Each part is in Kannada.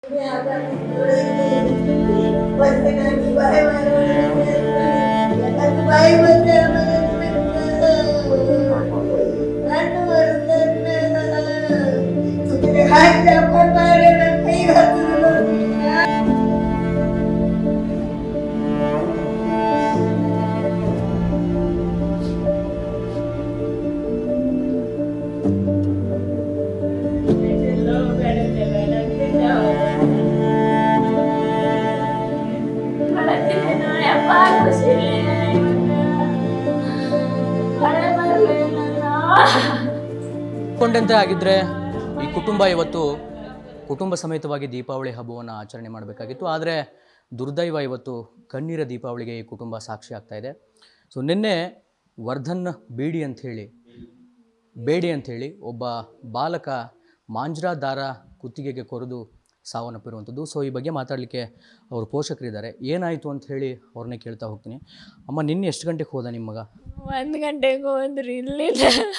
ಕೊಂಡಂತೆ ಆಗಿದ್ರೆ ಈ ಕುಟುಂಬ ಇವತ್ತು ಕುಟುಂಬ ಸಮೇತವಾಗಿ ದೀಪಾವಳಿ ಹಬ್ಬವನ್ನು ಆಚರಣೆ ಮಾಡಬೇಕಾಗಿತ್ತು ಆದರೆ ದುರ್ದೈವ ಇವತ್ತು ಕಣ್ಣೀರ ದೀಪಾವಳಿಗೆ ಈ ಕುಟುಂಬ ಸಾಕ್ಷಿ ಆಗ್ತಾ ಇದೆ ಸೊ ನಿನ್ನೆ ವರ್ಧನ್ ಬೇಡಿ ಅಂಥೇಳಿ ಬೇಡಿ ಅಂಥೇಳಿ ಒಬ್ಬ ಬಾಲಕ ಮಾಂಜ್ರಾ ದಾರ ಕುತ್ತಿಗೆಗೆ ಕೊರೆದು ಸಾವನ್ನಪ್ಪಿರುವಂಥದ್ದು ಸೊ ಈ ಬಗ್ಗೆ ಮಾತಾಡಲಿಕ್ಕೆ ಅವ್ರ ಪೋಷಕರಿದ್ದಾರೆ ಏನಾಯಿತು ಅಂತ ಹೇಳಿ ಅವ್ರನ್ನೇ ಕೇಳ್ತಾ ಹೋಗ್ತೀನಿ ಅಮ್ಮ ನಿನ್ನೆ ಎಷ್ಟು ಗಂಟೆಗೆ ಹೋದ ನಿಮ್ಮ ಮಗ ಒಂದು ಗಂಟೆಗೆ ಹೋದ್ರಿ ಇಲ್ಲಿಲ್ಲ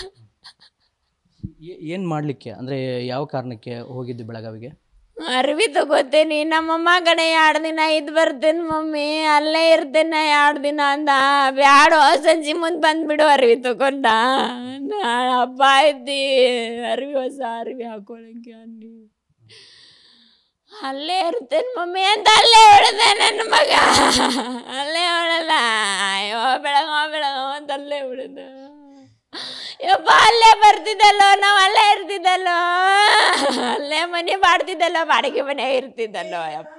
ಏನು ಮಾಡಲಿಕ್ಕೆ ಅಂದರೆ ಯಾವ ಕಾರಣಕ್ಕೆ ಹೋಗಿದ್ದು ಬೆಳಗಾವಿಗೆ ಅರ್ವಿ ತಗೋತೀನಿ ನಮ್ಮ ಮಗನ ಎರಡು ದಿನ ಇದ್ದು ಬರ್ತೇನೆ ಮಮ್ಮಿ ಅಲ್ಲೇ ಇರ್ತೇನೆ ಎರಡು ದಿನ ಅಂದ ಬ್ಯಾಡೋ ಸಂಜೆ ಮುಂದೆ ಬಂದ್ಬಿಡು ಅರ್ವಿ ತಗೊಂಡ ನಾಳೆ ಹಬ್ಬ ಇದ್ದಿ ಅರ್ವಿ ಹೊಸ ಅರ್ವಿ ಹಾಕೊಳಕ್ಕೆ ಅನ್ನಿ ಅಲ್ಲೇ ಇರ್ತೇನೆ ಮಮ್ಮಿ ಅಂತ ಅಲ್ಲೇ ಹೊಡೆದೆ ನನ್ನ ಮಗ ಅಲ್ಲೇ ಹೊಡಲ್ಲ ಅಯ್ಯೋ ಬೆಳಗೋ ಬೆಳಗೋ ಅಂತ ಅಲ್ಲೇ ಹೊಡೆದ ಯಪ್ಪ ಅಲ್ಲೇ ಬರ್ತಿದ್ದಲ್ಲೋ ನಾವು ಅಲ್ಲೇ ಇರ್ತಿದ್ದಲ್ಲೋ ಅಲ್ಲೇ ಮನೆ ಮಾಡ್ತಿದ್ದಲ್ಲೋ ಬಾಡಿಗೆ ಮನೆ ಇರ್ತಿದ್ದಲ್ಲೋ ಯಪ್ಪ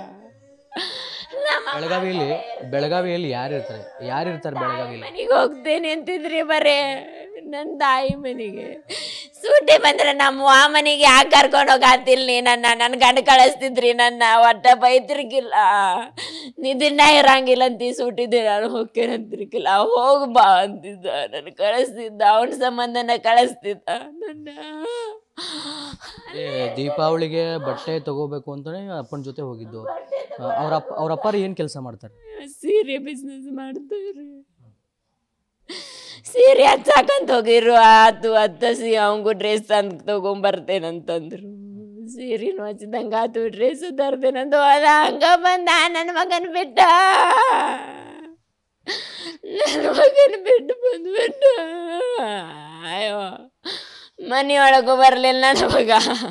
ನಮ್ಮ ಬೆಳಗಾವಿಯಲ್ಲಿ ಬೆಳಗಾವಿಯಲ್ಲಿ ಯಾರು ಇರ್ತಾರೆ ಯಾರು ಇರ್ತಾರೆ ಬೆಳಗಾವಿಯಲ್ಲಿ ಮನೆಗೆ ಹೋಗ್ತೇನೆ ಅಂತಿದ್ರಿ ಬರೇ ನನ್ನ ತಾಯಿ ಮನೆಗೆ ಸೂಟಿ ಬಂದ್ರೆ ನಮ್ಮ ಆ ಮನೆಗೆ ಯಾಕೆ ಕರ್ಕೊಂಡು ಹೋಗಾತಿಲ್ಲ ನೀ ನನ್ನ ನನ್ನ ಗಂಡ ಕಳಿಸ್ತಿದ್ರಿ ನನ್ನ ಒಟ್ಟ ಬೈತಿರ್ಕಿಲ್ಲ ನೀ ದಿನ ಇರಂಗಿಲ್ಲ ಅಂತಿ ಸೂಟಿದೆ ನಾನು ಹೋಗ್ತೇನೆ ಅಂತಿರ್ಕಿಲ್ಲ ಹೋಗು ಬಾ ಅಂತಿದ್ದ ನನ್ನ ಕಳಿಸ್ತಿದ್ದ ಅವನ ಸಂಬಂಧನ ಕಳಿಸ್ತಿದ್ದ ನನ್ನ ಏ, ದೀಪಾವಳಿಗೆ ಬಟ್ಟೆ ತಗೋಬೇಕು ಅಂತಾನೆ ಅಪ್ಪನ ಜೊತೆ ಹೋಗಿದ್ದು ಆ, ಅವ್ರ ಅಪ್ಪ ಅವ್ರ ಅಪ್ಪಾರು ಏನು ಕೆಲಸ ಮಾಡ್ತಾರೆ ಸೀರೆ ಬಿಸ್ನೆಸ್ ಮಾಡ್ತಾರೆ ಸೀರೆ ಹಚ್ಚಾಕಂತ ಹೋಗಿರು ಆತು ಹತ್ತಸಿ ಅವಂಗೂ ಡ್ರೆಸ್ ತಂದು ತಗೊಂಬರ್ತೇನಂತಂದ್ರು ಸೀರೆನೂ ಹಚ್ಚಿದಂಗೆ ಆತು ಡ್ರೆಸ್ ತರ್ತೇನಂತ ಹೋದ ಹಂಗ ಬಂದ ನನ್ನ ಮಗನ ಬಿಟ್ಟ ನನ್ನ ಮಗನ ಬಿಟ್ಟು ಬಂದ್ಬಿಟ್ಟ ಅಯ್ಯೋ ಮನೆಯೊಳಗೂ ಬರಲಿಲ್ಲ ನನ್ನ ಮಗ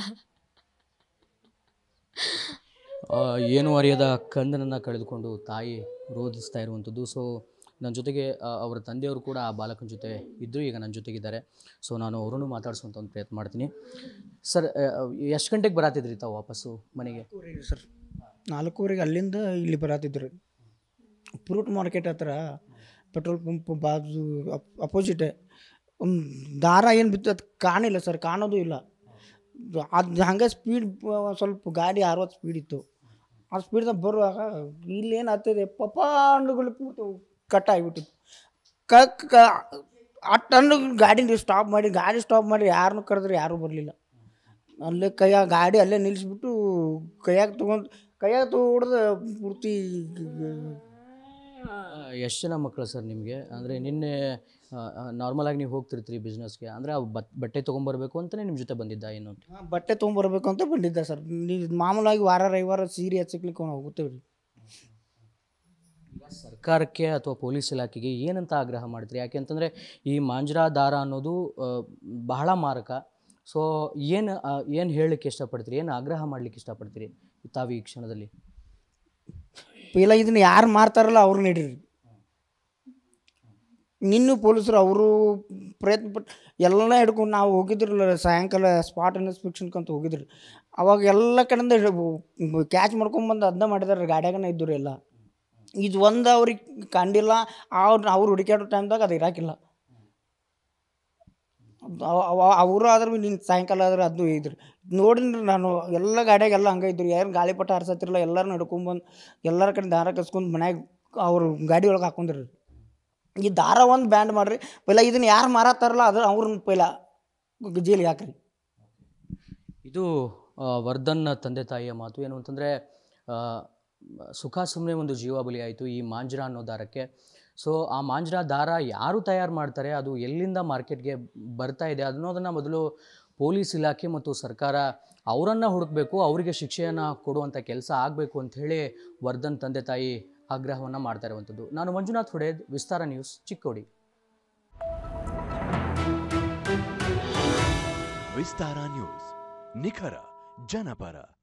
ಆ, ಏನು ಅರಿಯದ ಕಂದನನ್ನು ಕಳೆದುಕೊಂಡು ತಾಯಿ ರೋಧಿಸ್ತಾ ಇರುವಂಥದ್ದು ಸೊ ನನ್ನ ಜೊತೆಗೆ ಆ, ಅವರ ತಂದೆಯವರು ಕೂಡ ಆ ಬಾಲಕನ ಜೊತೆ ಇದ್ದರು ಈಗ ನನ್ನ ಜೊತೆಗಿದ್ದಾರೆ ಸೊ ನಾನು ಅವರನ್ನು ಮಾತಾಡಿಸುವಂಥ ಒಂದು ಪ್ರಯತ್ನ ಮಾಡ್ತೀನಿ ಸರ್ ಎಷ್ಟು ಗಂಟೆಗೆ ಬರತ್ತಿದ್ರಿ ತಾವು ವಾಪಸ್ಸು ಮನೆಗೆ ನಾಲ್ಕೂವರೆಗೆ ಸರ್ ನಾಲ್ಕೂವರೆಗೆ ಅಲ್ಲಿಂದ ಇಲ್ಲಿ ಬರತ್ತಿದ್ರು ಫ್ರೂಟ್ ಮಾರ್ಕೆಟ್ ಹತ್ರ ಪೆಟ್ರೋಲ್ ಪಂಪ್ ಬಾಜು ಅಪೋಸಿಟೆ ಒಂದು ದಾರ ಏನು ಬಿತ್ತು ಅದು ಕಾಣಿಲ್ಲ ಸರ್ ಕಾಣೋದು ಇಲ್ಲ ಅದು ಹಂಗೆ ಸ್ಪೀಡ್ ಸ್ವಲ್ಪ ಗಾಡಿ ಅರವತ್ತು ಸ್ಪೀಡ್ ಇತ್ತು ಆ ಸ್ಪೀಡ್ದಾಗ ಬರುವಾಗ ಇಲ್ಲೇನು ಆಗ್ತದೆ ಪಪ್ಪ ಹಣ್ಣುಗಳು ಪೂರ್ತಿ ಕಟ್ ಆಗಿಬಿಟ್ಟಿತ್ತು ಕ ಕ ಆ ಟನ್ನು ಗಾಡಿ ಸ್ಟಾಪ್ ಮಾಡಿ ಗಾಡಿ ಸ್ಟಾಪ್ ಮಾಡಿ ಯಾರನ್ನೂ ಕರೆದ್ರೆ ಯಾರೂ ಬರಲಿಲ್ಲ ಅಲ್ಲೇ ಕೈಯಾಗ ಗಾಡಿ ಅಲ್ಲೇ ನಿಲ್ಲಿಸ್ಬಿಟ್ಟು ಕೈಯಾಗ ತೊಗೊಂಡು ಕೈಯಾಗ ತೊಗೊಡ್ದು ಪೂರ್ತಿ ಎಷ್ಟು ಜನ ಮಕ್ಕಳು ಸರ್ ನಿಮಗೆ ಅಂದರೆ ನಿನ್ನೆ ನಾರ್ಮಲಾಗಿ ನೀವು ಹೋಗ್ತಿರ್ತೀರಿ ಬಿಸ್ನೆಸ್ಗೆ ಅಂದರೆ ಆ ಬಟ್ ಬಟ್ಟೆ ತೊಗೊಂಬರ್ಬೇಕು ಅಂತಲೇ ನಿಮ್ಮ ಜೊತೆ ಬಂದಿದ್ದ ಏನು ಅಂತ ಹಾ, ಬಟ್ಟೆ ತೊಗೊಂಬರ್ಬೇಕು ಅಂತ ಬಂದಿದ್ದೆ ಸರ್ ನೀವು ಮಾಮೂಲಾಗಿ ವಾರ ರವಿವಾರ ಸೀರೆ ಹಚ್ಚಕ್ಲಿಕ್ಕೆ ಹೋಗ್ತೇವೆ ರೀ ಸರ್ಕಾರಕ್ಕೆ ಅಥವಾ ಪೊಲೀಸ್ ಇಲಾಖೆಗೆ ಏನಂತ ಆಗ್ರಹ ಮಾಡ್ತೀರಿ ಯಾಕೆ ಅಂತಂದರೆ ಈ ಮಾಂಜ್ರಾ ದಾರ ಅನ್ನೋದು ಆ, ಬಹಳ ಮಾರಕ ಸೊ ಏನು ಏನು ಹೇಳಲಿಕ್ಕೆ ಇಷ್ಟಪಡ್ತೀರಿ ಏನು ಆಗ್ರಹ ಮಾಡಲಿಕ್ಕೆ ಇಷ್ಟಪಡ್ತೀರಿ ತಾವು ಈ ಕ್ಷಣದಲ್ಲಿ ಇಲ್ಲ ಇದನ್ನ ಯಾರು ಮಾರ್ತಾರಲ್ಲ ಅವ್ರು ನಡೀರಿ ನಿನ್ನೂ ಪೊಲೀಸರು ಅವರು ಪ್ರಯತ್ನ ಪಟ್ಟು ಎಲ್ಲ ಹಿಡ್ಕೊಂಡು ನಾವು ಹೋಗಿದ್ರಲ್ಲ ಸಾಯಂಕಾಲ ಸ್ಪಾಟ್ ಇನ್ಸ್ಪೆಕ್ಷನ್ಗೆ ಅಂತ ಹೋಗಿದ್ರಿ ಅವಾಗ ಎಲ್ಲ ಕಡೆಯಿಂದ ಕ್ಯಾಚ್ ಮಾಡ್ಕೊಂಬಂದು ಅದನ್ನ ಮಾಡಿದಾರೆ ಗಾಡ್ಯಾಗನ ಇದ್ದರು ಎಲ್ಲ ಇದು ಒಂದು ಅವ್ರಿಗೆ ಕಂಡಿಲ್ಲ ಅವ್ರು ಅವ್ರು ಹುಡುಕ್ಯಾಡೋ ಟೈಮ್ದಾಗ ಅದು ಇರಾಕಿಲ್ಲ ಅವರು ಆದ್ರೆ ನಿನ್ನ ಸಾಯಂಕಾಲ ಆದ್ರೆ ಅದು ಇದ್ರಿ ನೋಡಿನ್ರಿ ನಾನು ಎಲ್ಲ ಗಾಡ್ಯಾಗ ಎಲ್ಲ ಹಂಗೆ ಇದ್ರು ಏನು ಗಾಳಿಪಟ ಹರ್ಸತ್ತಿರಲ್ಲ ಎಲ್ಲರನ್ನ ಹಿಡ್ಕೊಂಬಂದು ಎಲ್ಲರ ಕಡೆ ದಾರ ಕಸ್ಕೊಂಡು ಮನ್ಯಾಗ ಅವ್ರು ಗಾಡಿ ಒಳಗೆ ಹಾಕೊಂಡ್ರಿ ಈ ದಾರ ಒಂದು ಬ್ಯಾಂಡ್ ಮಾಡ್ರಿ ಪೈಲ ಇದನ್ನ ಯಾರು ಮಾರತ್ತಾರಲ್ಲ ಅದು ಅವ್ರನ್ನ ಪೈಲ ಜೈಲಿಗೆ ಹಾಕ್ರಿ ಇದು ಆ, ವರ್ಧನ್ ತಂದೆ ತಾಯಿಯ ಮಾತು ಏನು ಅಂತಂದರೆ ಸುಖ ಸುಮ್ಮನೆ ಒಂದು ಜೀವ ಬಲಿ ಆಯಿತು ಈ ಮಾಂಜ್ರಾ ಅನ್ನೋ ದಾರಕ್ಕೆ ಸೊ ಆ ಮಾಂಜ್ರಾ ದಾರ ಯಾರು ತಯಾರು ಮಾಡ್ತಾರೆ ಅದು ಎಲ್ಲಿಂದ ಮಾರ್ಕೆಟ್ಗೆ ಬರ್ತಾ ಇದೆ ಅನ್ನೋದನ್ನು ಮೊದಲು ಪೊಲೀಸ್ ಇಲಾಖೆ ಮತ್ತು ಸರ್ಕಾರ ಅವರನ್ನು ಹುಡುಕಬೇಕು ಅವರಿಗೆ ಶಿಕ್ಷೆಯನ್ನು ಕೊಡುವಂಥ ಕೆಲಸ ಆಗಬೇಕು ಅಂಥೇಳಿ ವರ್ಧನ್ ತಂದೆ ತಾಯಿ ಆಗ್ರಹವನ್ನು ಮಾಡ್ತಾ ಇರುವಂಥದ್ದು ನಾನು ಮಂಜುನಾಥ್ ಹುಡೇದ್ ವಿಸ್ತಾರ ನ್ಯೂಸ್ ಚಿಕ್ಕೋಡಿ ವಿಸ್ತಾರ ನ್ಯೂಸ್ ನಿಖರ ಜನಪರ